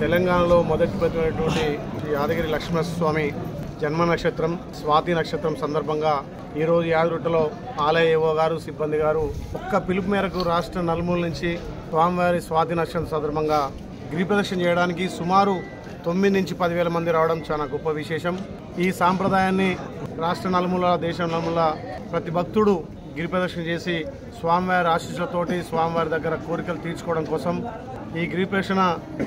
తెలంగాణలో మొదటి పెట్టినటువంటి శ్రీ యాదగిరి లక్ష్మణస్వామి జన్మ నక్షత్రం స్వాతి నక్షత్రం సందర్భంగా ఈరోజు యాదగిరిలో ఆలయ ఏవో గారు సిబ్బంది గారు ఒక్క పిలుపు మేరకు రాష్ట్ర నలుమూల నుంచి స్వామివారి స్వాతి నక్షత్రం సందర్భంగా గిరి ప్రదక్షిణ చేయడానికి సుమారు తొమ్మిది నుంచి పదివేల మంది రావడం చాలా గొప్ప విశేషం ఈ సాంప్రదాయాన్ని రాష్ట్ర నలుమూల దేశం నలుమూల ప్రతి భక్తుడు గిరి ప్రదక్షిణ చేసి స్వామివారి ఆశీస్సులతోటి స్వామివారి దగ్గర కోరికలు తీర్చుకోవడం కోసం ఈ గిరి ప్రదక్షిణ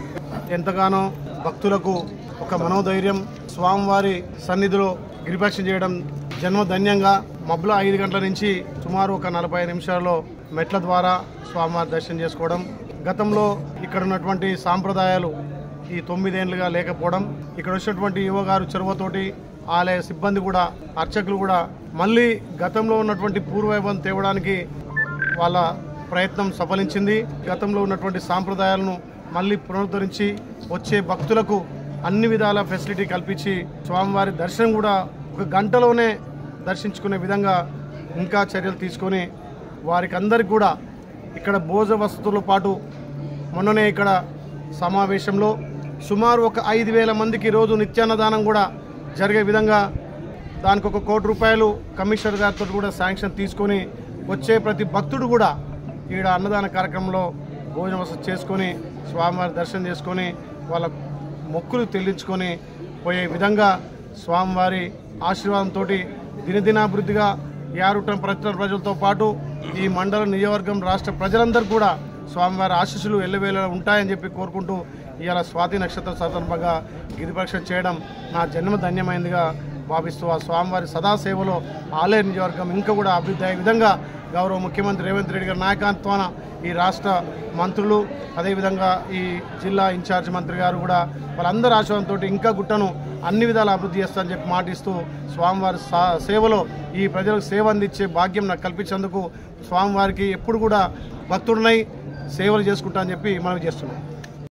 ఎంతగానో భక్తులకు ఒక మనోధైర్యం స్వామివారి సన్నిధిలో గిరి ప్రదక్షిణ చేయడం జన్మధన్యంగా మబ్బుల ఐదు గంటల నుంచి సుమారు ఒక నలభై నిమిషాల్లో మెట్ల ద్వారా స్వామివారి దర్శనం చేసుకోవడం గతంలో ఇక్కడ ఉన్నటువంటి సాంప్రదాయాలు ఈ తొమ్మిదేళ్లుగా లేకపోవడం ఇక్కడ వచ్చినటువంటి యువ గారు చొరవతోటి ఆలయ సిబ్బంది కూడా అర్చకులు కూడా మళ్ళీ గతంలో ఉన్నటువంటి పూర్వవైభవం తేవడానికి వాళ్ళ ప్రయత్నం సఫలించింది గతంలో ఉన్నటువంటి సాంప్రదాయాలను మళ్ళీ పునరుద్ధరించి వచ్చే భక్తులకు అన్ని విధాల ఫెసిలిటీ కల్పించి స్వామివారి దర్శనం కూడా ఒక గంటలోనే దర్శించుకునే విధంగా ఇంకా చర్యలు తీసుకొని వారికి అందరికి కూడా ఇక్కడ భోజ వసతులతో పాటు మొన్ననే ఇక్కడ సమావేశంలో సుమారు ఒక ఐదు వేల మందికి రోజు నిత్యాన్నదానం కూడా జరిగే విధంగా దానికి ఒక కోటి రూపాయలు కమిషనర్ గారితో కూడా శాంక్షన్ తీసుకొని వచ్చే ప్రతి భక్తుడు కూడా ఈడ అన్నదాన కార్యక్రమంలో భోజన వసతి చేసుకొని స్వామివారి దర్శనం చేసుకొని వాళ్ళ మొక్కులు చెల్లించుకొని పోయే విధంగా స్వామివారి ఆశీర్వాదంతో దినదినాభివృద్ధిగా యారుటం ప్రజల ప్రజలతో పాటు ఈ మండల నియోజకవర్గం రాష్ట్ర ప్రజలందరూ కూడా స్వామివారి ఆశీస్సులు ఎల్లవేళ ఉంటాయని చెప్పి కోరుకుంటూ ఇవాళ స్వాతి నక్షత్ర సందర్భంగా గిరిపరీక్ష చేయడం నా జన్మ ధన్యమైందిగా భావిస్తూ ఆ స్వామివారి సదాసేవలో ఆలయ నియోజకవర్గం ఇంకా కూడా అభివృద్ధి అయ్యే విధంగా గౌరవ ముఖ్యమంత్రి రేవంత్ రెడ్డి గారి నాయకత్వాన ఈ రాష్ట్ర మంత్రులు అదేవిధంగా ఈ జిల్లా ఇన్ఛార్జ్ మంత్రి గారు కూడా వాళ్ళందరి ఆశయంతో ఇంకా గుట్టను అన్ని విధాలు అభివృద్ధి చేస్తారని చెప్పి మాటిస్తూ స్వామివారి సా- సేవలో ఈ ప్రజలకు సేవ అందించే భాగ్యం నాకు కల్పించేందుకు స్వామివారికి ఎప్పుడు కూడా భక్తుడినై సేవలు చేసుకుంటా అని చెప్పి మనం చేస్తున్నాం